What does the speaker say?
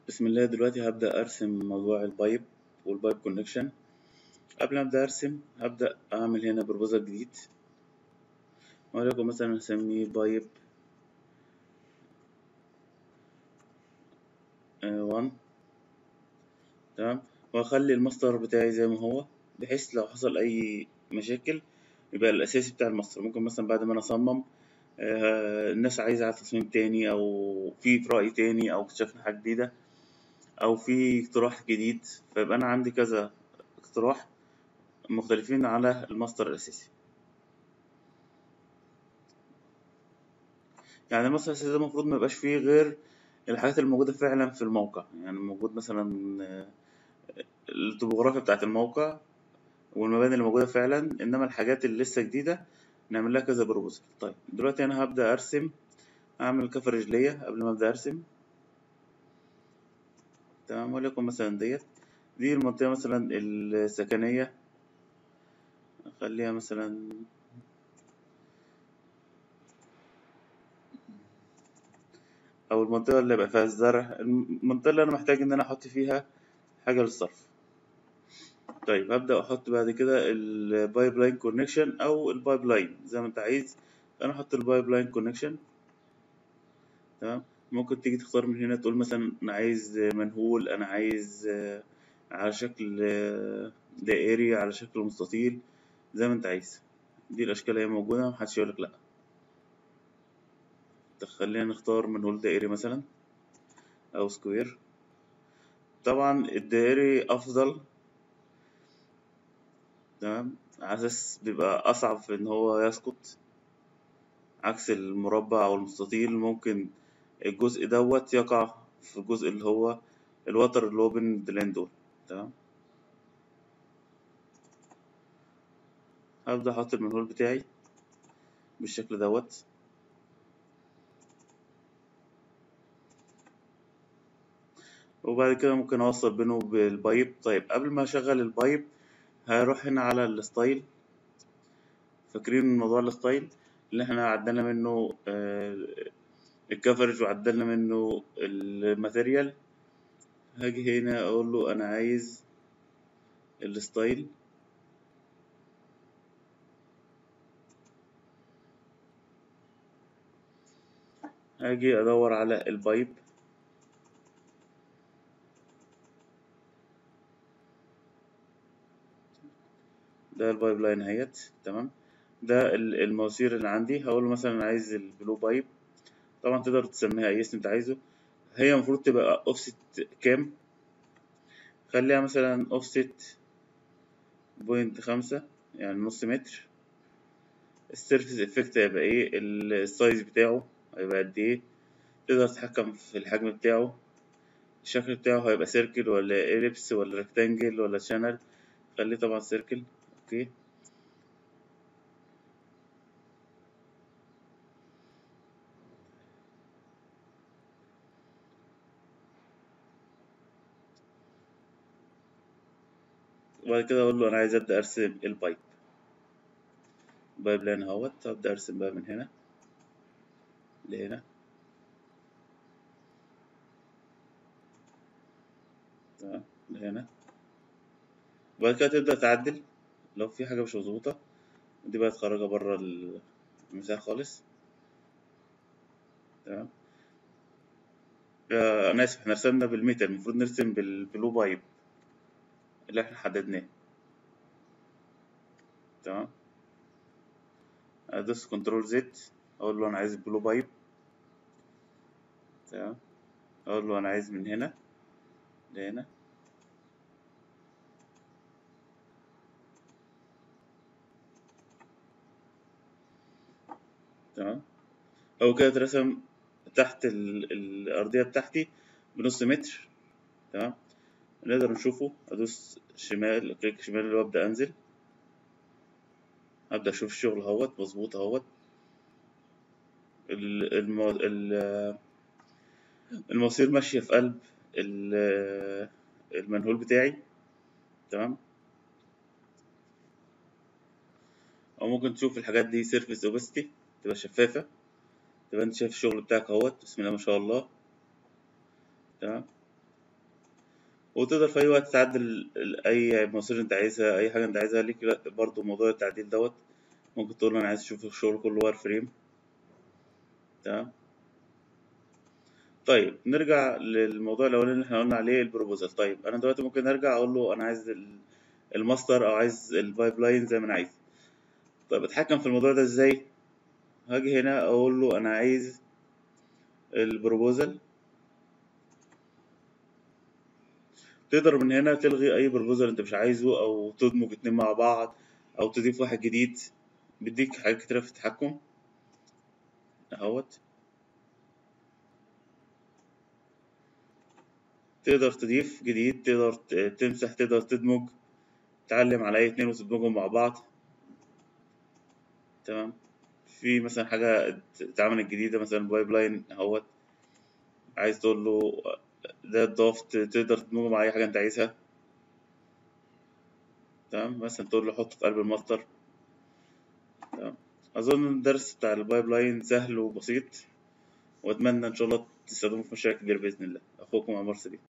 بسم الله دلوقتي هبدأ أرسم موضوع البايب والبايب كونكشن قبل ما أبدأ أرسم هبدأ أعمل هنا بروبوزال جديد وليكن مثلا أسميه بايب وان تمام وأخلي الماستر بتاعي زي ما هو بحيث لو حصل أي مشاكل يبقى الأساسي بتاع الماستر ممكن مثلا بعد ما أنا أصمم آه، الناس عايزة على تصميم تاني أو في رأي تاني أو اكتشفنا حاجة جديدة أو في اقتراح جديد فيبقى أنا عندي كذا اقتراح مختلفين على الماستر الأساسي يعني الماستر الأساسي ده المفروض ما يبقاش فيه غير الحاجات الموجودة فعلا في الموقع يعني موجود مثلا آه، التopography بتاعة الموقع والمباني اللي موجودة فعلا إنما الحاجات اللي لسه جديدة نعمل لها كذا بروبوزال طيب دلوقتي أنا هبدأ أرسم أعمل كفرج ليا قبل ما أبدأ أرسم تمام وليكن مثلا ديت دي المنطقة مثلا السكنية أخليها مثلا أو المنطقة اللي يبقى فيها الزرع المنطقة اللي أنا محتاج إن أنا أحط فيها حاجة للصرف طيب هبدأ أحط بعد كده البايب لاين كونكشن أو البايب لاين زي ما أنت عايز أنا أحط البايب لاين كونكشن تمام ممكن تيجي تختار من هنا تقول مثلا أنا عايز منهول أنا عايز آه، على شكل آه، دائري على شكل مستطيل زي ما أنت عايز دي الأشكال اللي هي موجودة محدش يقولك لأ خلينا نختار منهول دائري مثلا أو سكوير طبعا الدائري أفضل تمام على أساس بيبقى أصعب في إن هو يسقط عكس المربع أو المستطيل ممكن الجزء دوت يقع في الجزء اللي هو الوتر اللي هو بين الدلان دول تمام هبدأ أحط المنهول بتاعي بالشكل دوت وبعد كده ممكن أوصل بينه بالبايب طيب قبل ما أشغل البايب هروح هنا على الستايل فاكرين موضوع الستايل اللي احنا عدلنا منه آه، الكفرج وعدلنا منه الماتيريال هاجي هنا اقول له انا عايز الستايل هاجي ادور على البايب ده البايب لاين اهيت تمام ده ال- المواسير اللي عندي هقول له مثلا عايز البلو بايب طبعا تقدر تسميها اي اسم انت عايزه هي المفروض تبقى اوفست كام خليها مثلا اوفست بوينت خمسة يعني نص متر السيرفيس افكت هيبقى ايه ال- السايز بتاعه هيبقى قد ايه تقدر تتحكم في الحجم بتاعه الشكل بتاعه هيبقى سيركل ولا إليبس ولا ريكتانجل ولا شانل خليه طبعا سيركل اوكي وبعد كده اقول له انا عايز ابدا ارسم البايب بايب لاين اهوت هبدا ارسم بقى من هنا لهنا تمام لهنا وبعد كده تبدا تعدل لو في حاجه مش مظبوطه دي بقى تخرجها بره المساحه خالص تمام آه انا اسف احنا رسمنا بالميتر المفروض نرسم بالبلو بايب اللي احنا حددناه تمام ادوس كنترول زد اقول له انا عايز البلو بايب تمام اقول له انا عايز من هنا لهنا تمام هو كده اترسم تحت ال- الأرضية بتاعتي بنص متر تمام نقدر نشوفه أدوس شمال كليك شمال وأبدأ أنزل أبدأ أشوف الشغل اهوت مظبوط اهوت ال- المو... ال- المواسير ماشية في قلب ال- المنهول بتاعي تمام أو ممكن تشوف الحاجات دي سيرفيس اوبستي تبقى شفافة تبقى انت شايف الشغل بتاعك اهوت بسم الله ما شاء الله تمام وتقدر في اي وقت تعدل ال- اي مواسير انت عايزها اي حاجه انت عايزها ليك لا، برضو موضوع التعديل دوت ممكن تقول له انا عايز اشوف الشغل كله واير فريم تمام طيب نرجع للموضوع الاولاني اللي احنا قلنا عليه البروبوزال طيب انا دلوقتي ممكن ارجع اقول له انا عايز ال- الماستر او عايز البايب لاين زي ما انا عايز طيب اتحكم في الموضوع ده ازاي هاجي هنا اقول له انا عايز البروبوزال تقدر من هنا تلغي اي بروبوزال انت مش عايزه او تدمج اتنين مع بعض او تضيف واحد جديد بيديك حاجات كتيرة في التحكم اهوت تقدر تضيف جديد تقدر ت- تمسح تقدر تدمج تعلم على اي اتنين وتدمجهم مع بعض تمام في مثلا حاجة ات- اتعملت جديدة مثلا بايب لاين اهوت عايز تقول له ده اتضاف ت- تقدر تدمجه مع اي حاجة انت عايزها تمام مثلا تقول له حطه في قلب الماستر تمام اظن الدرس بتاع البايب لاين سهل وبسيط واتمنى ان شاء الله تستخدموه في مشاريع كبيرة باذن الله اخوكم عمر سليم